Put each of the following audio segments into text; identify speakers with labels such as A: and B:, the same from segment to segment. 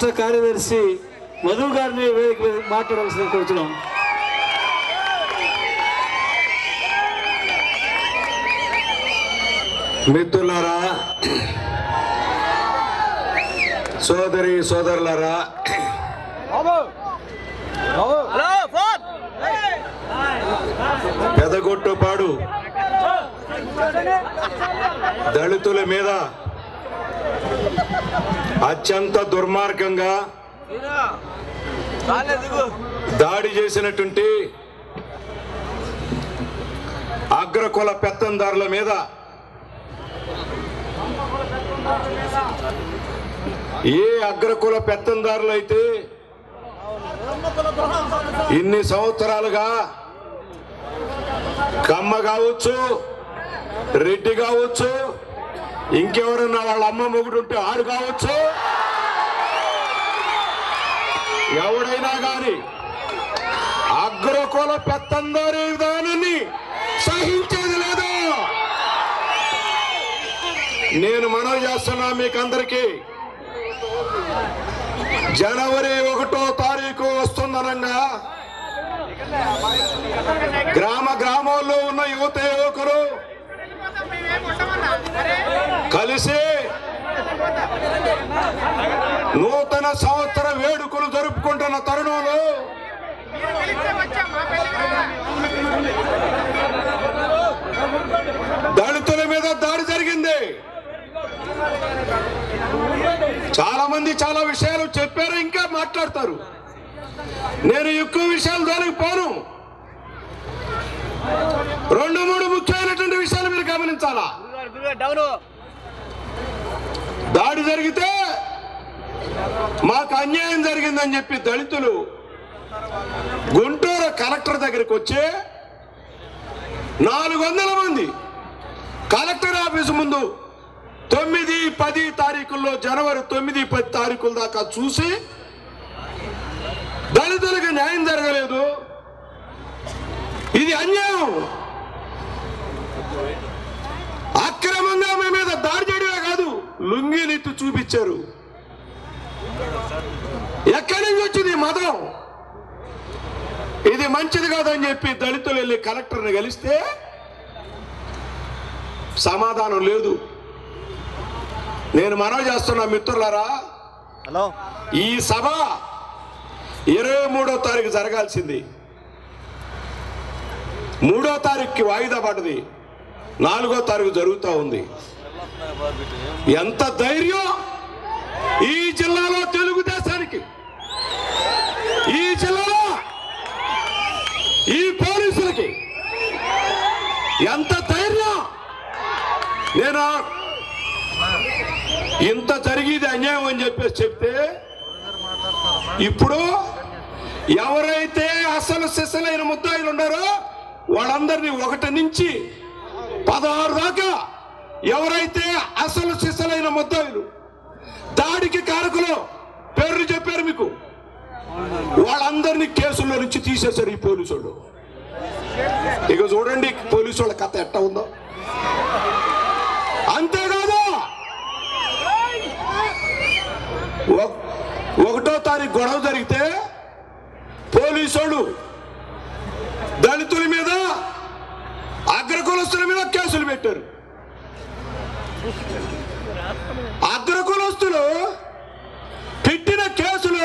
A: రాష్ట్ర కార్యదర్శి మధు గారిని వేదిక మీద మాట్లాడవలసిన కోరుతున్నాం
B: మిత్రులారా సోదరి సోదరులారా పెదగొట్టుపాడు దళితుల మీద అత్యంత దుర్మార్గంగా దాడి చేసినటువంటి అగ్రకుల పెత్తందారుల మీద ఏ అగ్రకుల పెత్తందారులు అయితే ఇన్ని సంవత్సరాలుగా కమ్మ కావచ్చు రెడ్డి కావచ్చు ఇంకెవరన్నా వాళ్ళ అమ్మ మొగుడు ఉంటే ఆడు కావచ్చు ఎవడైనా గాని అగ్రకుల పెత్తందారి విధానాన్ని సహించేది లేదు నేను మనవి చేస్తున్నా మీకందరికీ జనవరి ఒకటో తారీఖు వస్తుందనంగా గ్రామ గ్రామాల్లో ఉన్న యువత యువకులు కలిసి నూతన సంవత్సర వేడుకలు జరుపుకుంటున్న తరుణంలో దళితుల మీద దాడి జరిగింది చాలా మంది చాలా విషయాలు చెప్పారు ఇంకా మాట్లాడతారు నేను ఎక్కువ విషయాలు దానికి పోను రెండు మూడు ముఖ్యమైనటువంటి విషయాలు మీరు గమనించాలా దాడి జరిగితే మాకు అన్యాయం జరిగిందని చెప్పి దళితులు గుంటూరు కలెక్టర్ దగ్గరికి వచ్చి నాలుగు వందల మంది కలెక్టర్ ఆఫీసు ముందు తొమ్మిది పది తారీఖుల్లో జనవరి తొమ్మిది పది తారీఖుల దాకా చూసి దళితులకు న్యాయం జరగలేదు ఇది అన్యాయం అక్రమంగా మీ మీద దాడి చేయడమే కాదు లుంగీలెత్తి చూపించారు ఎక్కడి నుంచి వచ్చింది ఈ మతం ఇది మంచిది కాదని చెప్పి దళితులు వెళ్ళి కలెక్టర్ని కలిస్తే సమాధానం లేదు నేను మనవి చేస్తున్నా మిత్రులారా
C: హలో
B: ఈ సభ ఇరవై మూడో తారీఖు జరగాల్సింది మూడో తారీఖుకి వాయిదా పడ్డది నాలుగో తారీఖు జరుగుతూ ఉంది ఎంత ధైర్యం ఈ జిల్లాలో తెలుగుదేశానికి ఈ జిల్లాలో ఈ పోలీసులకి ఎంత ధైర్యం నేను ఇంత జరిగేది అన్యాయం అని చెప్పేసి చెప్తే ఇప్పుడు ఎవరైతే అసలు సిసలైన ముద్దాయిలు ఉన్నారో వాళ్ళందరినీ ఒకటి నుంచి పదహారు దాకా ఎవరైతే అసలు సిసలైన ముద్దాయిలు దాడికి కారకులు పేర్లు చెప్పారు మీకు వాళ్ళందరినీ కేసుల్లో నుంచి తీసేశారు ఈ పోలీసు వాళ్ళు ఇక చూడండి పోలీసు వాళ్ళ కథ ఎట్ట ఉందో అంతేకాదు ఒక- ఒకటో తారీఖు గొడవ జరిగితే పోలీసోడు దళితుల మీద అగ్రకులస్తుల మీద కేసులు పెట్టారు అగ్రకులస్తులు పెట్టిన కేసులు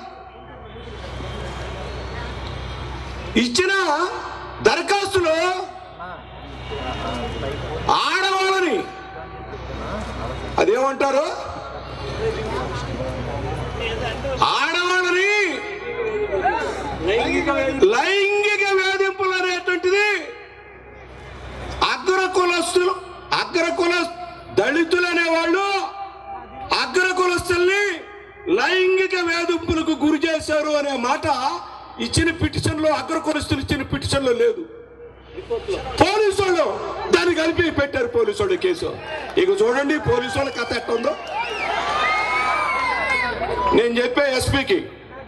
B: ఇచ్చిన దరఖాస్తులు ఆడవాళ్ళని అదేమంటారు ఆడవాళ్ళని లైంగిక వేధింపులు అనేటువంటిది అగ్ర కులస్తులు అగ్ర కుల దళితులు అనేవాళ్ళు అగ్ర కులస్తుల్ని లైంగిక వేధింపులకు గురి చేశారు అనే మాట ఇచ్చిన పిటిషన్ లో అగ్ర కులస్తులు ఇచ్చిన పిటిషన్ లో లేదు పోలీసు వాళ్ళు దాన్ని కలిపి పెట్టారు పోలీసు వాళ్ళు కేసు ఇక చూడండి పోలీసు వాళ్ళ కథ ఎట్ట ఉందో నేను చెప్పే ఎస్పీకి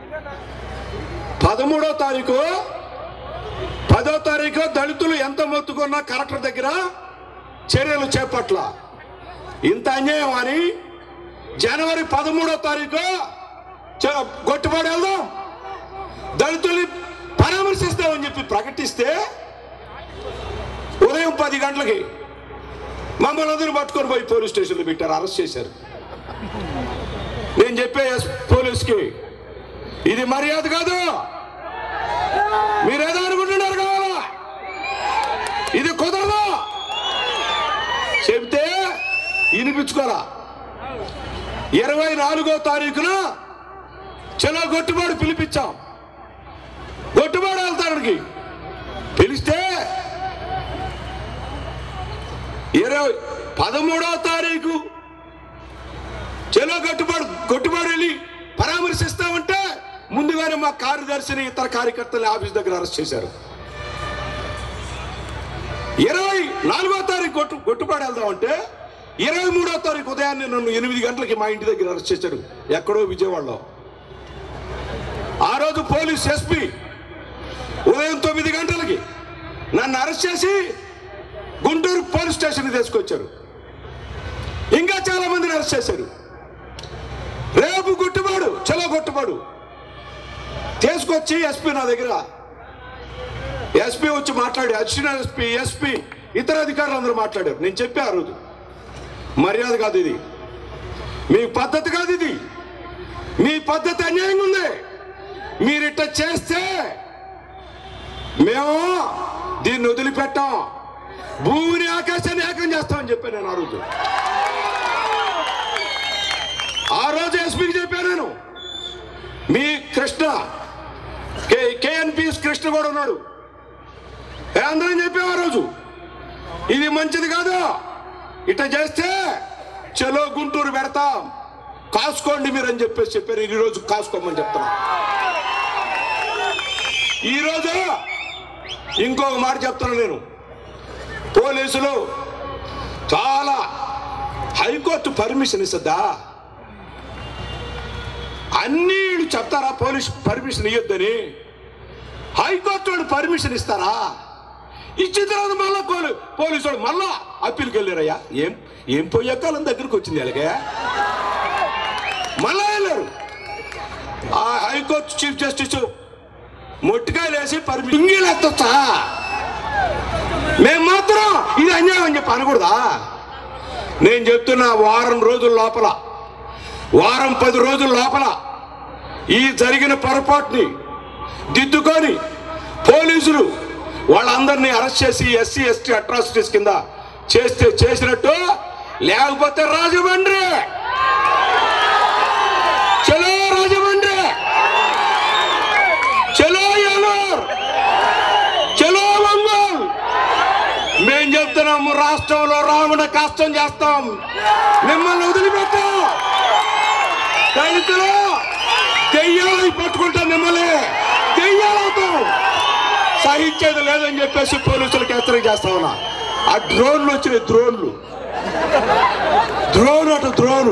B: పదమూడో తారీఖు పదో తారీఖు దళితులు ఎంత మొత్తుకున్నా కలెక్టర్ దగ్గర చర్యలు చేపట్ల ఇంత అన్యాయం అని జనవరి పదమూడో తారీఖు చలో గొట్టుపాడు వెళ్దాం దళితుల్ని పరామర్శిస్తామని చెప్పి ప్రకటిస్తే ఉదయం పది గంటలకి మమ్మల్ని అందరూ పట్టుకొని పోయి పోలీస్ స్టేషన్లో పెట్టారు అరెస్ట్ చేశారు నేను చెప్పే ఎస్ పోలీస్కి ఇది మర్యాద కాదు మీరేదో అనుకుంటున్నారు కావాలా ఇది కుదరదు చెబితే వినిపించుకోరా ఇరవై నాలుగో తారీఖున చలో గొట్టుబాడు పిలిపించాం గొట్టుబాడు వెళ్తానికి పిలిస్తే ఇరవై పదమూడో తారీఖు చలో గట్టుబాడు గొట్టుబాడు వెళ్ళి పరామర్శిస్తామంటే ముందుగానే మా కార్యదర్శిని ఇతర కార్యకర్తల్ని ఆఫీస్ దగ్గర అరెస్ట్ చేశారు ఇరవై నాలుగో తారీఖు గొట్టు గొట్టుబాడు వెళ్దామంటే ఇరవై మూడో తారీఖు ఉదయాన్నే నన్ను ఎనిమిది గంటలకి మా ఇంటి దగ్గర అరెస్ట్ చేశాడు ఎక్కడో విజయవాడలో ఆ రోజు పోలీస్ ఎస్పీ ఉదయం తొమ్మిది గంటలకి నన్ను అరెస్ట్ చేసి గుంటూరు పోలీస్ స్టేషన్ తీసుకొచ్చారు ఇంకా చాలా మందిని అరెస్ట్ చేశారు రేపు గుట్టుబాడు చలో గుట్టుబాడు తీసుకొచ్చి ఎస్పీ నా దగ్గర ఎస్పీ వచ్చి మాట్లాడి అడిషనల్ ఎస్పీ ఎస్పీ ఇతర అధికారులు అందరూ మాట్లాడారు నేను చెప్పా ఆ రోజు మర్యాద కాదు ఇది మీ పద్ధతి కాదు ఇది మీ పద్ధతి అన్యాయంగా ఉంది మీరు ఇట్ట చేస్తే మేము దీన్ని వదిలిపెట్టాం భూమిని ఆకాశాన్ని ఏకం చేస్తామని చెప్పాను నేను ఆ రోజు ఆ రోజు ఎస్పీకి చెప్పాను నేను మీ కృష్ణ కే కేఎన్పి కృష్ణ కూడా ఉన్నాడు ఏ అందరం చెప్పాం ఆ రోజు ఇది మంచిది కాదు ఇట్లా చేస్తే చలో గుంటూరు పెడతాం కాసుకోండి మీరు అని చెప్పేసి చెప్పారు ఈ రోజు కాసుకోమని చెప్తున్నా ఈ రోజు ఇంకొక మాట చెప్తాను నేను పోలీసులు చాలా హైకోర్టు పర్మిషన్ ఇస్తుందా అన్ని వీళ్ళు చెప్తారా పోలీస్ పర్మిషన్ ఇవ్వద్దని హైకోర్టు వాడు పర్మిషన్ ఇస్తారా ఇచ్చిన తర్వాత మళ్ళా పోలీ పోలీసు వాడు మళ్ళా అప్పీల్కి వెళ్ళారయ్యా ఏం ఏం పోయే కాలం దగ్గరికి వచ్చింది అలాగే మళ్ళా వెళ్ళారు ఆ హైకోర్టు చీఫ్ జస్టిస్ మొట్టికాయలు వేసి పర్మిషన్ ఇంగిలు ఎత్తొచ్చా మేము మాత్రం ఇది అన్యాయం అని చెప్పి అనకూడదా నేను చెప్తున్నా వారం రోజుల లోపల వారం పది రోజుల లోపల ఈ జరిగిన పొరపాటుని దిద్దుకొని పోలీసులు వాళ్ళందరినీ అరెస్ట్ చేసి ఎస్సీ ఎస్టీ అట్రాసిటీస్ కింద చేస్తే చేసినట్టు లేకపోతే రాజమండ్రి చలో రాజమండ్రి చలో ఏలూరు చలో ఒంగోలు మేం చెప్తున్నాము రాష్ట్రంలో రావణ కష్టం చేస్తాం మిమ్మల్ని వదిలిపెట్టాం దళితులు దెయ్యాలని పట్టుకుంటాం మిమ్మల్ని దెయ్యాలవుతాం సహించేది లేదని చెప్పేసి పోలీసులకు హెచ్చరిక చేస్తా ఉన్నా ఆ డ్రోన్లు వచ్చినాయి డ్రోన్లు డ్రోన్ అటు డ్రోను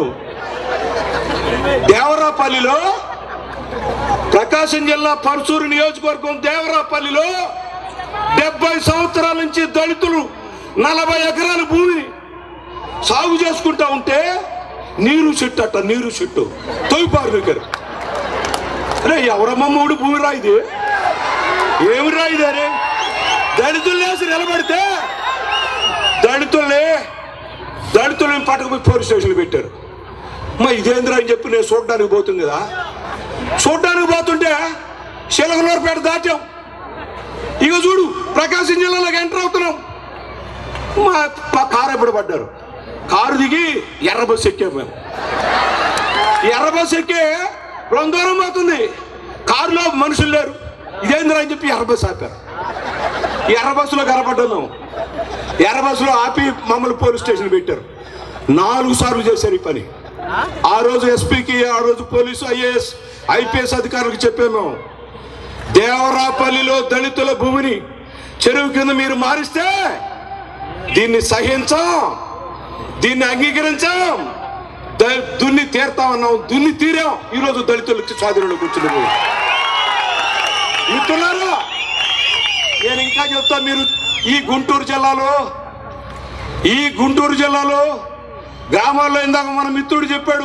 B: దేవరాపల్లిలో ప్రకాశం జిల్లా పరసూరు నియోజకవర్గం దేవరాపల్లిలో డెబ్బై సంవత్సరాల నుంచి దళితులు నలభై ఎకరాల భూమి సాగు చేసుకుంటా ఉంటే నీరు చెట్టు అట్ట నీరు చెట్టు తొలిపారు దగ్గర అరే ఎవరమ్మ మూడు భూమి రాయిది ఏమి రాయిది అరే దళితులు లేసి నిలబడితే దళితుల్ని దళితుల్ని పట్టుకుపోయి పోలీస్ స్టేషన్లు పెట్టారు మా ఇదేంద్రా అని చెప్పి నేను చూడడానికి పోతుంది కదా చూడడానికి పోతుంటే శిలకలూరుపేట దాటాం ఇక చూడు ప్రకాశం జిల్లాలోకి ఎంటర్ అవుతున్నాం మా మా కారు ఎప్పుడు పడ్డారు కారు దిగి ఎర్ర బస్సు ఎక్కాం మేము ఎర్ర బస్సు ఎక్కి రెండు దూరం పోతుంది కారులో మనుషులు లేరు ఇదేంద్రా అని చెప్పి ఎర్ర బస్సు ఆపారు ఈ ఎర్ర బస్సులో కనపడ్డాం మేము ఎర్ర బస్సులో ఆపి మమ్మల్ని పోలీస్ స్టేషన్ పెట్టారు నాలుగు సార్లు చేశారు ఈ పని ఆ రోజు ఎస్పీకి ఆ రోజు పోలీసు ఐఏఎస్ ఐపీఎస్ అధికారులకు చెప్పాము దేవరాపల్లిలో దళితుల భూమిని చెరువు కింద మీరు మారిస్తే దీన్ని సహించాం దీన్ని అంగీకరించాం ద- దున్ని తీర్తామన్నాం దున్ని తీరాం ఈరోజు దళితులకి స్వాధీనంలో కూర్చుని భూమి మిత్రులారా నేను ఇంకా చెప్తా మీరు ఈ గుంటూరు జిల్లాలో ఈ గుంటూరు జిల్లాలో గ్రామాల్లో ఇందాక మన మిత్రుడు చెప్పాడు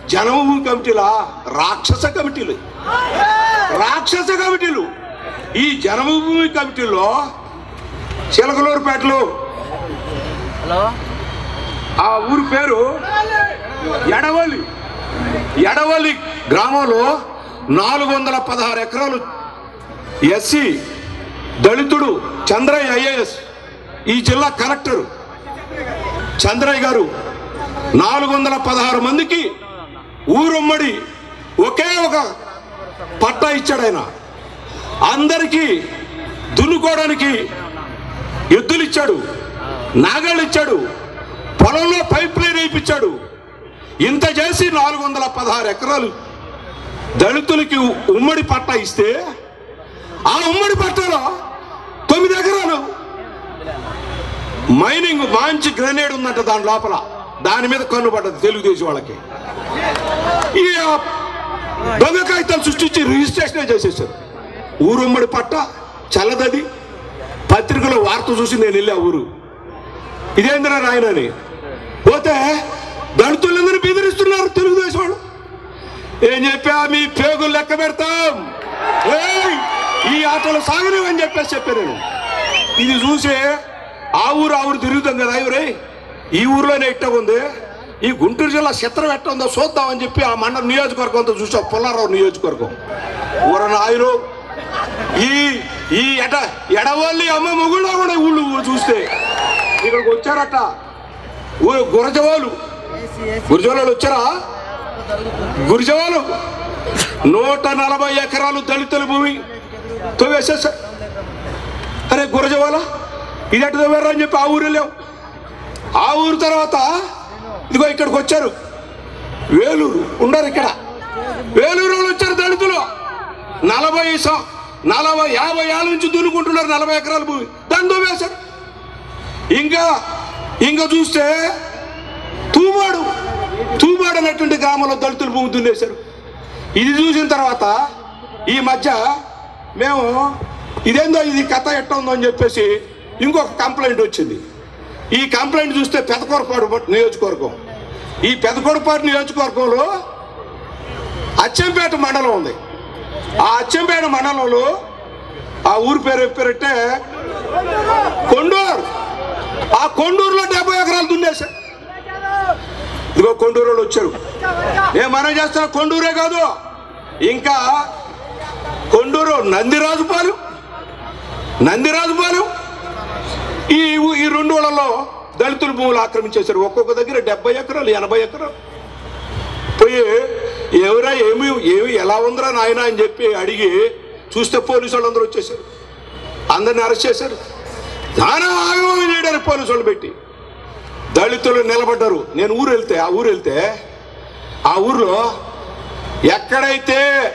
B: జనభూమి కమిటీలా రాక్షస కమిటీలు రాక్షస కమిటీలు ఈ జనభూమి కమిటీలో చిలకలూరుపేటలో
C: హలో
B: ఆ ఊరి పేరు ఎడవల్లి ఎడవల్లి గ్రామంలో నాలుగు వందల పదహారు ఎకరాలు ఎస్సీ దళితుడు చంద్రయ్య ఐఏఎస్ ఈ జిల్లా కలెక్టర్ చంద్రయ్య గారు నాలుగు వందల పదహారు మందికి ఊరుమ్మడి ఒకే ఒక పట్టా ఇచ్చాడు ఆయన అందరికీ దున్నుకోవడానికి ఎద్దులు ఇచ్చాడు నాగళ్ళు ఇచ్చాడు పొలంలో పైప్ లైన్ వేయించాడు ఇంత చేసి నాలుగు వందల పదహారు ఎకరాలు దళితులకి ఉమ్మడి పట్టా ఇస్తే ఆ ఉమ్మడి పట్టాలో తొమ్మిది ఎకరాలు మైనింగ్ మంచి గ్రెనేడ్ ఉందంట దాని లోపల దాని మీద కన్ను పడ్డది తెలుగుదేశం వాళ్ళకి ఈ ఆ దొంగ కాగితాలు సృష్టించి రిజిస్ట్రేషన్ చేసేసారు ఊరుమ్మడి పట్ట చల్లదది పత్రికలో వార్త చూసి నేను వెళ్ళా ఊరు ఇదేంద్రా నాయన అని పోతే దళితులందరూ బెదిరిస్తున్నారు తెలుగుదేశం వాళ్ళు ఏం చెప్పా మీ పేగులు లెక్క పెడతాం ఏయ్, ఈ ఆటలు సాగనివని చెప్పేసి చెప్పా నేను ఇది చూసి ఆ ఊరు ఆ ఊరు తిరుగుతాం కదా ఎవరే ఈ ఊర్లోనే ఎట్ట ఉంది ఈ గుంటూరు జిల్లా చిత్రం ఎట్ట ఉందో చూద్దామని చెప్పి ఆ మండలం నియోజకవర్గంతో చూసా పుల్లారావు నియోజకవర్గం ఊర నాయరు ఈ ఈ ఎడ ఎడవల్లి అమ్మ మొగుడు కూడా ఊళ్ళు చూస్తే ఇక్కడికి వచ్చారట ఊరు గురజవాళ్ళు గురజవాళ్ళు వచ్చారా గురజవాళ్ళు నూట నలభై ఎకరాలు దళితుల భూమి తవ్వేసేసా అరే గురజవాల ఇది ఎట్ట తవ్వారా అని చెప్పి ఆ ఊరు వెళ్ళాం ఆ ఊరు తర్వాత ఇదిగో ఇక్కడికి వచ్చారు వేలూరు ఉండరు ఇక్కడ వేలూరు వాళ్ళు వచ్చారు దళితులు నలభై సం- నలభై యాభై ఏళ్ళ నుంచి దున్నుకుంటున్నారు నలభై ఎకరాల భూమి దాన్ని తవ్వేశారు ఇంకా ఇంకా చూస్తే తూమాడు తూమాడు అనేటువంటి గ్రామంలో దళితులు భూమి దున్నేశారు ఇది చూసిన తర్వాత ఈ మధ్య మేము ఇదేందో ఇది కథ ఎట్ట ఉందో అని చెప్పేసి ఇంకొక కంప్లైంట్ వచ్చింది ఈ కంప్లైంట్ చూస్తే పెదకొరపాడు నియోజకవర్గం ఈ పెదకొరపాడు నియోజకవర్గంలో అచ్చంపేట మండలం ఉంది ఆ అచ్చంపేట మండలంలో ఆ ఊరి పేరు ఏం పేరంటే కొండూరు ఆ కొండూరులో డెబ్బై ఎకరాలు దున్నేశారు ఇదిగో కొండూరు వాళ్ళు వచ్చారు ఏ మనం చేస్తున్న కొండూరే కాదు ఇంకా కొండూరు నందిరాజుపాలెం నందిరాజుపాలెం ఈ ఊ- ఈ రెండు ఊళ్ళలో దళితుల భూములు ఆక్రమించేశారు ఒక్కొక్క దగ్గర డెబ్బై ఎకరాలు ఎనభై ఎకరాలు పోయి ఎవరా ఏమి ఏమి ఎలా ఉందిరా నాయన అని చెప్పి అడిగి చూస్తే పోలీసు వాళ్ళు అందరూ వచ్చేసారు అందరిని అరెస్ట్ చేశారు చాలా ఆగమనం చేయడానికి పోలీసు వాళ్ళు పెట్టి దళితులు నిలబడ్డారు నేను ఊరు వెళ్తే ఆ ఊరు వెళ్తే ఆ ఊర్లో ఎక్కడైతే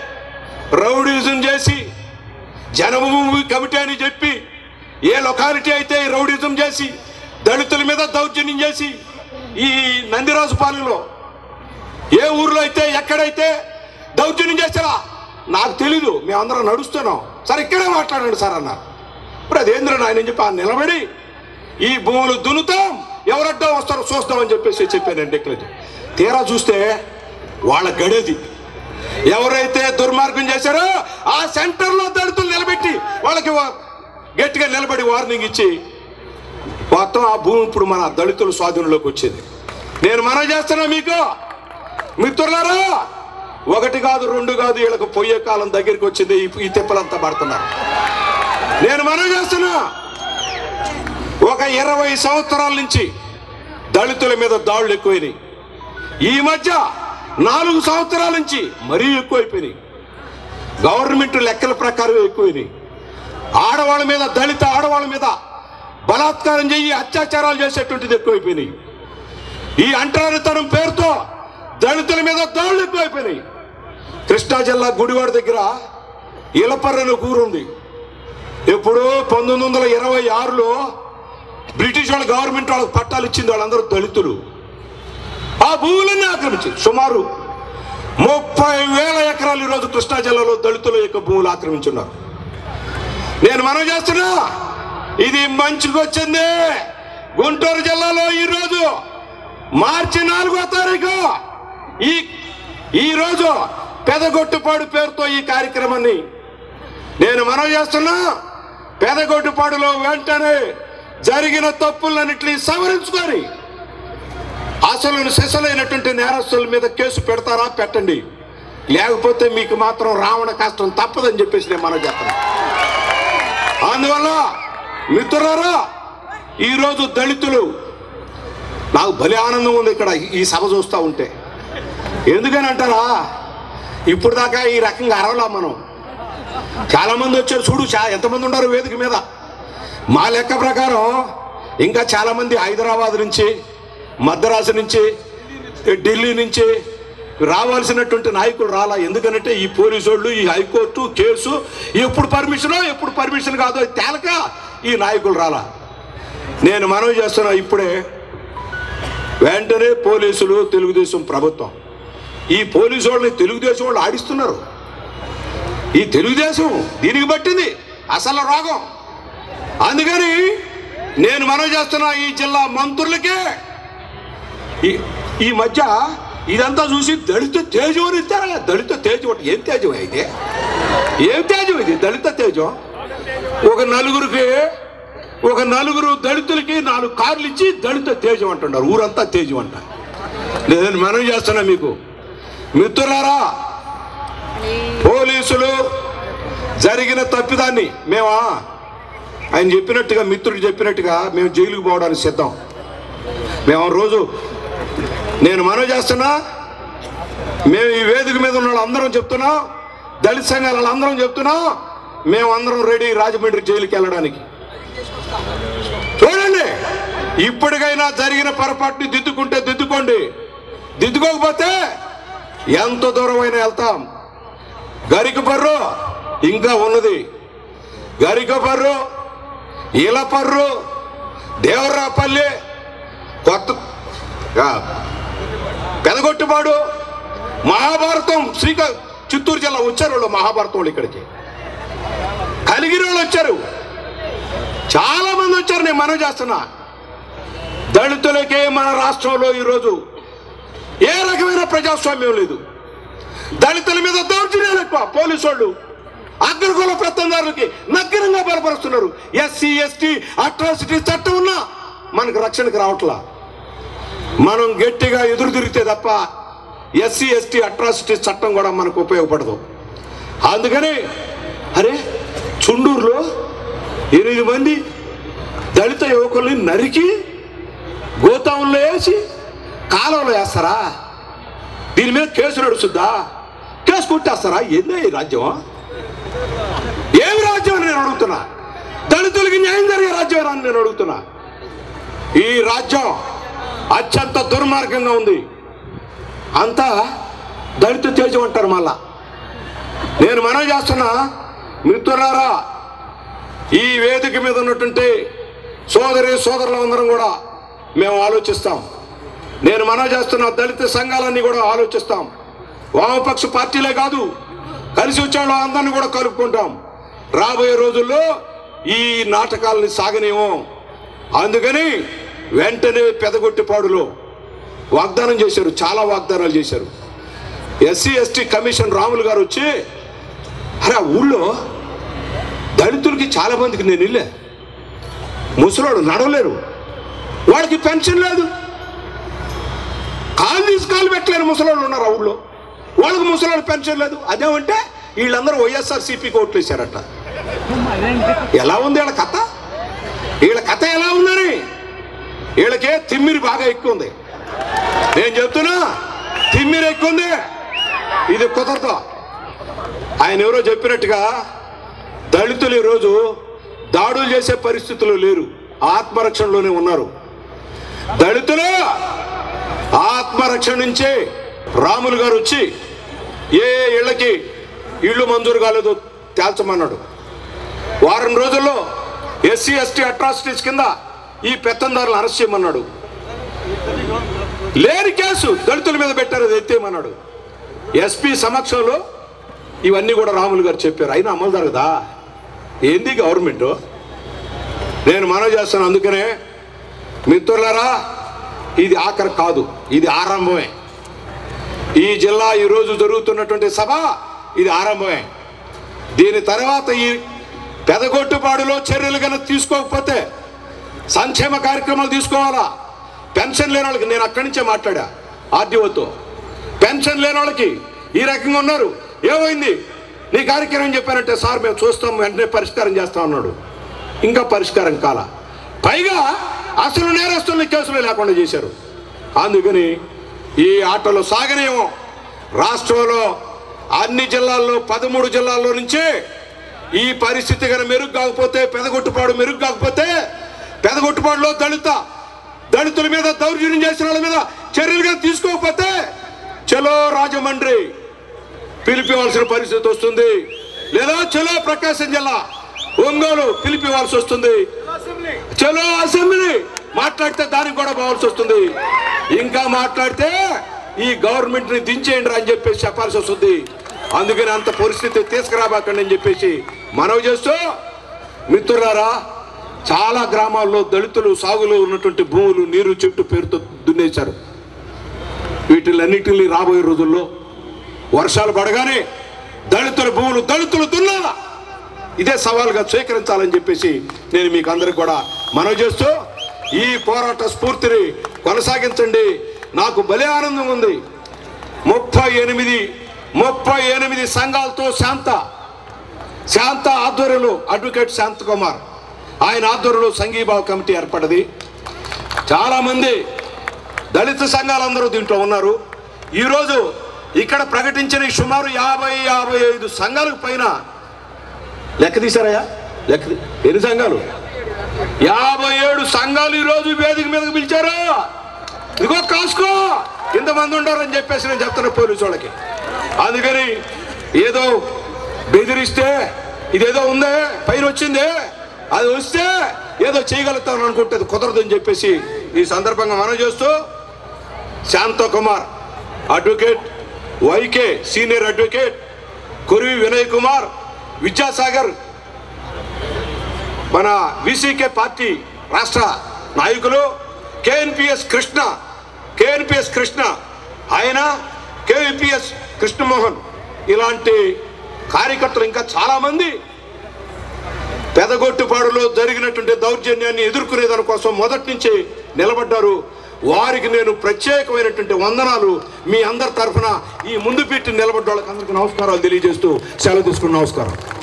B: రౌడీజం చేసి జనభూమి కమిటీ అని చెప్పి ఏ లొకాలిటీ అయితే ఈ రౌడీజం చేసి దళితుల మీద దౌర్జన్యం చేసి ఈ నందిరాజు పాలెంలో ఏ ఊర్లో అయితే ఎక్కడైతే దౌర్జన్యం చేస్తారా నాకు తెలీదు మేమందరం నడుస్తున్నాం సార్ ఇక్కడే మాట్లాడండి సార్ అన్నారు ఇప్పుడు అదేంద్ర నాయన చెప్పి ఆ నిలబడి ఈ భూములు దున్నుతాం ఎవరడ్డా వస్తారో చూస్తామని చెప్పేసి చెప్పానండి ఇక్కడ తీరా చూస్తే వాళ్ళ గడేది ఎవరైతే దుర్మార్గం చేశారో ఆ సెంటర్లో దళితులు నిలబెట్టి వాళ్ళకి వా- గట్టిగా నిలబడి వార్నింగ్ ఇచ్చి మొత్తం ఆ భూమి ఇప్పుడు మన దళితుల స్వాధీనంలోకి వచ్చింది నేను మనం చేస్తున్నా మీకు మిత్రులారా ఒకటి కాదు రెండు కాదు వీళ్ళకి పోయే కాలం దగ్గరికి వచ్చింది ఈ- ఈ తిప్పలంతా పడుతున్నారు నేను మనం చేస్తున్నా ఒక ఇరవై సంవత్సరాల నుంచి దళితుల మీద దాడులు ఎక్కువైనాయి ఈ మధ్య నాలుగు సంవత్సరాల నుంచి మరీ ఎక్కువైపోయినాయి గవర్నమెంట్ లెక్కల ప్రకారం ఎక్కువైనాయి ఆడవాళ్ళ మీద దళిత ఆడవాళ్ళ మీద బలాత్కారం చేయి అత్యాచారాలు చేసేటువంటిది ఎక్కువైపోయినాయి ఈ అంటరానితనం పేరుతో దళితుల మీద దాడులు ఎక్కువైపోయినాయి కృష్ణా జిల్లా గుడివాడ దగ్గర ఇలపర్రని ఒక ఊరు ఉంది ఎప్పుడు పంతొమ్మిది వందల ఇరవై ఆరులో బ్రిటిష్ వాళ్ళ గవర్నమెంట్ వాళ్ళకి పట్టాలు ఇచ్చింది వాళ్ళందరూ దళితులు ఆ భూములన్నీ ఆక్రమించి సుమారు ముప్పై వేల ఎకరాలు ఈరోజు కృష్ణా జిల్లాలో దళితుల యొక్క భూములు ఆక్రమించున్నారు నేను మనం చేస్తున్నా ఇది మంచికి వచ్చింది గుంటూరు జిల్లాలో ఈరోజు మార్చి నాలుగో తారీఖు ఈ ఈరోజు పెదగొట్టుపాడు పేరుతో ఈ కార్యక్రమాన్ని నేను మనవి చేస్తున్నా పెదగొట్టుపాడులో వెంటనే జరిగిన తప్పులన్నింటినీ సవరించుకొని అసలు సెసలైనటువంటి నేరస్తుల మీద కేసు పెడతారా పెట్టండి లేకపోతే మీకు మాత్రం రావణ కష్టం తప్పదని చెప్పేసి నేను మనం చెప్తాను అందువల్ల మిత్రులారా ఈరోజు దళితులు నాకు భలే ఆనందం ఉంది ఇక్కడ ఈ సభ చూస్తూ ఉంటే ఎందుకని అంటారా ఇప్పుడు దాకా ఈ రకంగా అరవలా మనం చాలా మంది వచ్చారు చూడు చా- ఎంతమంది ఉన్నారు వేదిక మీద మా లెక్క ప్రకారం ఇంకా చాలా మంది హైదరాబాద్ నుంచి మద్రాసు నుంచి ఢిల్లీ నుంచి రావాల్సినటువంటి నాయకులు రాలా ఎందుకంటే ఈ పోలీసు వాళ్ళు ఈ హైకోర్టు కేసు ఎప్పుడు పర్మిషనో ఎప్పుడు పర్మిషన్ కాదో తేలక ఈ నాయకులు రాలా నేను మనవి చేస్తున్నా ఇప్పుడే వెంటనే పోలీసులు తెలుగుదేశం ప్రభుత్వం ఈ పోలీసు వాళ్ళని తెలుగుదేశం వాళ్ళు ఆడిస్తున్నారు ఈ తెలుగుదేశం దీనికి పట్టింది అసలు రోగం అందుకని నేను మనవి చేస్తున్నా ఈ జిల్లా మంత్రులకే ఈ- ఈ మధ్య ఇదంతా చూసి దళిత తేజం అని ఇస్తారా దళిత తేజం అంటే ఏం తేజం అయితే ఏం తేజం ఇది దళిత తేజం ఒక నలుగురికి ఒక నలుగురు దళితులకి నాలుగు కార్లు ఇచ్చి దళిత తేజం అంటున్నారు ఊరంతా తేజం అంట నేను మనవి చేస్తున్నా మీకు మిత్రులారా పోలీసులు జరిగిన తప్పిదాన్ని మేమా ఆయన చెప్పినట్టుగా మిత్రుడు చెప్పినట్టుగా మేము జైలుకు పోవడానికి సిద్ధం మేము ఆ రోజు నేను మనవి చేస్తున్నా మేము ఈ వేదిక మీద ఉన్న వాళ్ళందరం చెప్తున్నాం దళిత సంఘాల వాళ్ళందరం చెప్తున్నాం మేము అందరం రెడీ రాజమండ్రి జైలుకి వెళ్ళడానికి చూడండి ఇప్పటికైనా జరిగిన పొరపాటుని దిద్దుకుంటే దిద్దుకోండి దిద్దుకోకపోతే ఎంత దూరమైనా వెళ్తాం గరిక పర్రు ఇంకా ఉన్నది గరిక పర్రు ఈలపర్రు దేవరాపల్లి కొత్త ఆ, పెదగొట్టుపాడు మహాభారతం శ్రీకా చిత్తూరు జిల్లా వచ్చారు వాళ్ళు మహాభారతం వాళ్ళు ఇక్కడికి కలిగిరి వాళ్ళు వచ్చారు చాలా మంది వచ్చారు నేను మనవి చేస్తున్నా దళితులకే మన రాష్ట్రంలో ఈరోజు ఏ రకమైన ప్రజాస్వామ్యం లేదు దళితుల మీద దౌర్జన్యాలు ఎక్కువ పోలీసు వాళ్ళు అగ్రకుల పెత్తందారులకి నగ్నంగా బలపరుస్తున్నారు ఎస్సీ ఎస్టీ అట్రాసిటీ చట్టం ఉన్నా మనకు రక్షణకు రావట్లా మనం గట్టిగా ఎదురు తిరిగితే తప్ప ఎస్సీ ఎస్టీ అట్రాసిటీ చట్టం కూడా మనకు ఉపయోగపడదు అందుకని అరే చుండూరులో ఎనిమిది మంది దళిత యువకుల్ని నరికి గోతాంలో వేసి కాలంలో వేస్తారా దీని మీద కేసు నడుస్తుందా కేసు కొట్టేస్తారా ఏందే ఈ రాజ్యం ఏమి రాజ్యం అని నేను అడుగుతున్నా దళితులకి న్యాయం జరిగే రాజ్యం అని నేను అడుగుతున్నా ఈ రాజ్యం అత్యంత దుర్మార్గంగా ఉంది అంతా దళిత తేజం అంటారు మళ్ళా నేను మనవి చేస్తున్నా మిత్రులారా ఈ వేదిక మీద ఉన్నటువంటి సోదరి సోదరులందరం కూడా మేము ఆలోచిస్తాం నేను మనవి చేస్తున్న దళిత సంఘాలన్నీ కూడా ఆలోచిస్తాం వామపక్ష పార్టీలే కాదు కలిసి వచ్చే వాళ్ళు అందరినీ కూడా కలుపుకుంటాం రాబోయే రోజుల్లో ఈ నాటకాలని సాగనేమో అందుకని వెంటనే పెదగొట్టిపాడులో వాగ్దానం చేశారు చాలా వాగ్దానాలు చేశారు ఎస్సీ ఎస్టీ కమిషన్ రాములు గారు వచ్చి అరే ఆ ఊళ్ళో దళితులకి చాలా మందికి నేను ఇల్లే ముసలోడు నడవలేరు వాడికి పెన్షన్ లేదు కాలు తీసి కాలు పెట్టలేని ముసలోళ్ళు ఉన్నారు ఆ ఊళ్ళో వాళ్ళకి ముసలోళ్ళు పెన్షన్ లేదు అదేమంటే వీళ్ళందరూ వైఎస్ఆర్ సిపికి ఓట్లు వేశారట ఎలా ఉంది వీళ్ళ కథ వీళ్ళ కథ ఎలా ఉందని వీళ్ళకే తిమ్మిరి బాగా ఎక్కువ ఉంది నేను చెప్తున్నా తిమ్మిరి ఎక్కువ ఉంది ఇది కుదరదు ఆయన ఎవరో చెప్పినట్టుగా దళితులు ఈరోజు దాడులు చేసే పరిస్థితులు లేరు ఆత్మరక్షణలోనే ఉన్నారు దళితులు ఆత్మరక్షణ నుంచే రాములు గారు వచ్చి ఏ ఇళ్ళకి ఇళ్ళు మంజూరు కాలేదో తేల్చమన్నాడు వారం రోజుల్లో ఎస్సీ ఎస్టీ అట్రాసిటీస్ కింద ఈ పెత్తందారులను అరెస్ట్ చేయమన్నాడు లేని కేసు దళితుల మీద పెట్టారు అది ఎత్తేయమన్నాడు ఎస్పీ సమక్షంలో ఇవన్నీ కూడా రాములు గారు చెప్పారు అయినా అమలు జరగదా ఏంది గవర్నమెంట్ నేను మనవి చేస్తాను అందుకనే మిత్రులారా ఇది ఆఖరి కాదు ఇది ఆరంభమే ఈ జిల్లా ఈరోజు జరుగుతున్నటువంటి సభ ఇది ఆరంభమే దీని తర్వాత ఈ పెదగొట్టుపాడులో చర్యలు కనుక తీసుకోకపోతే సంక్షేమ కార్యక్రమాలు తీసుకోవాలా పెన్షన్ లేని వాళ్ళకి నేను అక్కడి నుంచే మాట్లాడా ఆర్డీఓతో పెన్షన్ లేని వాళ్ళకి ఈ రకంగా ఉన్నారు ఏమైంది నీ కార్యక్రమం చెప్పారంటే సార్ మేము చూస్తాం వెంటనే పరిష్కారం చేస్తాం అన్నాడు ఇంకా పరిష్కారం కాల పైగా అసలు నేరస్తుల్ని కేసులు లేకుండా చేశారు అందుకని ఈ ఆటలు సాగనేమో రాష్ట్రంలో అన్ని జిల్లాల్లో పదమూడు జిల్లాల్లో నుంచి ఈ పరిస్థితి కనుక మెరుగు కాకపోతే పెదగొట్టుపాడు మెరుగు కాకపోతే పెదగొట్టుపాడులో దళిత దళితుల మీద దౌర్జన్యం చేసిన వాళ్ళ మీద చర్యలుగా తీసుకోకపోతే చలో రాజమండ్రి పిలిపివలసిన పరిస్థితి వస్తుంది లేదా చలో ప్రకాశం జిల్లా ఒంగోలు పిలిపివాల్సి వస్తుంది చలో అసెంబ్లీ మాట్లాడితే దానికి కూడా పోవాల్సి వస్తుంది ఇంకా మాట్లాడితే ఈ గవర్నమెంట్ ని దించేయండి అని చెప్పేసి చెప్పాల్సి వస్తుంది అందుకని అంత పరిస్థితి తీసుకురాబాకండి అని చెప్పేసి మనవి చేస్తూ మిత్రులారా చాలా గ్రామాల్లో దళితులు సాగులో ఉన్నటువంటి భూములు నీరు చెట్టు పేరుతో దున్నేశారు వీటిలన్నిటిని రాబోయే రోజుల్లో వర్షాలు పడగానే దళితుల భూములు దళితులు దున్నాలా ఇదే సవాల్గా స్వీకరించాలని చెప్పేసి నేను మీకు అందరికి కూడా మనవి చేస్తూ ఈ పోరాట స్ఫూర్తిని కొనసాగించండి నాకు భలే ఆనందం ఉంది ముప్పై ఎనిమిది ముప్పై ఎనిమిది సంఘాలతో శాంత శాంత ఆధ్వర్యంలో అడ్వకేట్ శాంత్ కుమార్ ఆయన ఆధ్వర్యంలో సంఘీభావ కమిటీ ఏర్పడింది చాలామంది దళిత సంఘాలందరూ దీంట్లో ఉన్నారు ఈరోజు ఇక్కడ ప్రకటించిన ఈ సుమారు యాభై యాభై ఐదు సంఘాలకు పైన లెక్క తీశారయ్యా లెక్క తీ- ఎన్ని సంఘాలు యాభై ఏడు సంఘాలు ఈరోజు వేదిక మీదకి పిలిచారు ఇదిగో కాసుకో ఇంతమంది ఉండారని చెప్పేసి నేను చెప్తున్నా పోలీసు వాళ్ళకి అందుకని ఏదో బెదిరిస్తే ఇదేదో ఉందే పైన వచ్చిందే అది వస్తే ఏదో చేయగలుగుతాను అనుకుంటే అది కుదరదని చెప్పేసి ఈ సందర్భంగా మనం చేస్తూ Shanta Kumar advocate Y K senior advocate Kurivi Vinay Kumar Vidyasagar మన విసికే పార్టీ రాష్ట్ర నాయకులు కేఎన్పిఎస్ కృష్ణ కేఎన్పిఎస్ కృష్ణ ఆయన కేవిపిఎస్ కృష్ణమోహన్ ఇలాంటి కార్యకర్తలు ఇంకా చాలామంది పెదగొట్టుపాడులో జరిగినటువంటి దౌర్జన్యాన్ని ఎదుర్కొనే దానికోసం మొదటి నుంచి నిలబడ్డారు వారికి నేను ప్రత్యేకమైనటువంటి వందనాలు మీ అందరి తరఫున ఈ ముందు పెట్టి నిలబడ్డ వాళ్ళకి అందరికీ నమస్కారాలు తెలియజేస్తూ సెలవు తీసుకున్న నమస్కారం